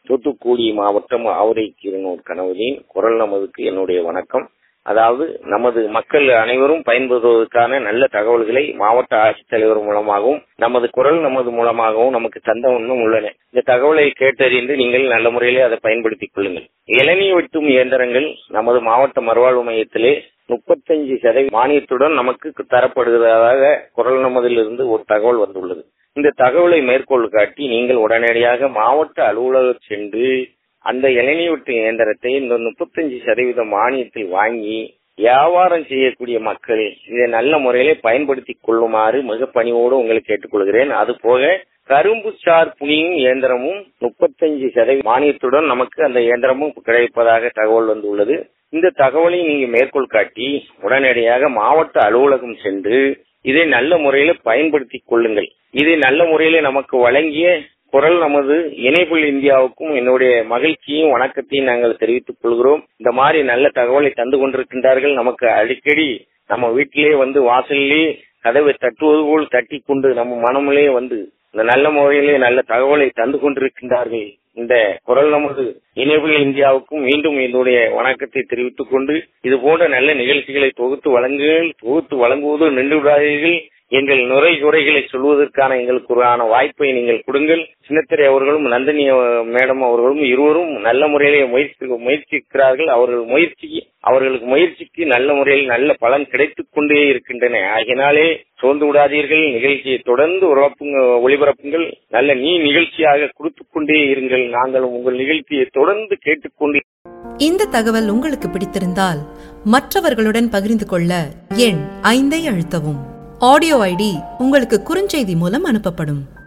தூத்துக்குடி மாவட்டம் ஆவரைக்கீரனூர் கனவுதீன் குரல் நமதுக்கு என்னுடைய வணக்கம் அதாவது நமது மக்கள் அனைவரும் பயன்பெறுவதற்கான நல்ல தகவல்களை மாவட்ட ஆட்சித்தலைவர் மூலமாகவும் நமது குரல் நமது மூலமாகவும் நமக்கு தந்த ஒன்றும் உள்ளன இந்த தகவலை கேட்டறிந்து நீங்கள் நல்ல முறையிலே அதை பயன்படுத்திக் கொள்ளுங்கள் இளநீ வெட்டும் இயந்திரங்கள் நமது மாவட்ட மறுவாழ்வு மையத்திலே முப்பத்தஞ்சு சதவீத மானியத்துடன் நமக்கு தரப்படுகிறதாக குரல் நமதிலிருந்து ஒரு தகவல் வந்துள்ளது இந்த தகவலை மேற்கோள் காட்டி நீங்கள் உடனடியாக மாவட்ட அலுவலகம் சென்று அந்த இளநீ வெட்டு இயந்திரத்தை இந்த முப்பத்தஞ்சு சதவீத மானியத்தில் வாங்கி வியாபாரம் செய்யக்கூடிய மக்கள் இதை நல்ல முறையிலே பயன்படுத்திக் கொள்ளுமாறு மிக பணிவோடு உங்களுக்கு கேட்டுக்கொள்கிறேன் அது போக கரும்பு சார் புனியும் இயந்திரமும் முப்பத்தஞ்சு சதவீத மானியத்துடன் நமக்கு அந்த இயந்திரமும் கிடைப்பதாக தகவல் வந்துள்ளது இந்த தகவலை நீங்க மேற்கோள் காட்டி உடனடியாக மாவட்ட அலுவலகம் சென்று இதை நல்ல முறையில பயன்படுத்திக் கொள்ளுங்கள் இதை நல்ல முறையில நமக்கு வழங்கிய குரல் நமது இணைப்புள் இந்தியாவுக்கும் என்னுடைய மகிழ்ச்சியும் வணக்கத்தையும் நாங்கள் தெரிவித்துக் கொள்கிறோம் இந்த மாதிரி நல்ல தகவலை தந்து கொண்டிருக்கின்றார்கள் நமக்கு அடிக்கடி நம்ம வீட்டிலே வந்து வாசலிலே கதவை தட்டுவது போல் தட்டி கொண்டு நம்ம மனமிலே வந்து இந்த நல்ல முறையிலே நல்ல தகவலை தந்து கொண்டிருக்கின்றார்கள் இந்த குரல் நமது இணைப்புகள் இந்தியாவுக்கும் மீண்டும் என்னுடைய வணக்கத்தை தெரிவித்துக் கொண்டு இது போன்ற நல்ல நிகழ்ச்சிகளை தொகுத்து வழங்குங்கள் தொகுத்து வழங்குவது நின்று விடாதீர்கள் எங்கள் நுரை குறைகளை சொல்வதற்கான எங்களுக்கு ஒரு வாய்ப்பை நீங்கள் கொடுங்கள் சின்னத்திரை அவர்களும் நந்தினி மேடம் அவர்களும் இருவரும் நல்ல முறையிலே முயற்சி முயற்சிக்கிறார்கள் அவர்கள் முயற்சி அவர்களுக்கு முயற்சிக்கு நல்ல முறையில் நல்ல பலன் கிடைத்துக் கொண்டே இருக்கின்றன ஆகினாலே சோர்ந்து விடாதீர்கள் நிகழ்ச்சியை தொடர்ந்து உறப்புங்க ஒளிபரப்புங்கள் நல்ல நீ நிகழ்ச்சியாக கொடுத்துக் கொண்டே இருங்கள் நாங்கள் உங்கள் நிகழ்ச்சியை தொடர்ந்து கேட்டுக்கொண்டு இந்த தகவல் உங்களுக்கு பிடித்திருந்தால் மற்றவர்களுடன் பகிர்ந்து கொள்ள எண் ஐந்தை அழுத்தவும் ஆடியோ ஐடி உங்களுக்கு குறுஞ்செய்தி மூலம் அனுப்பப்படும்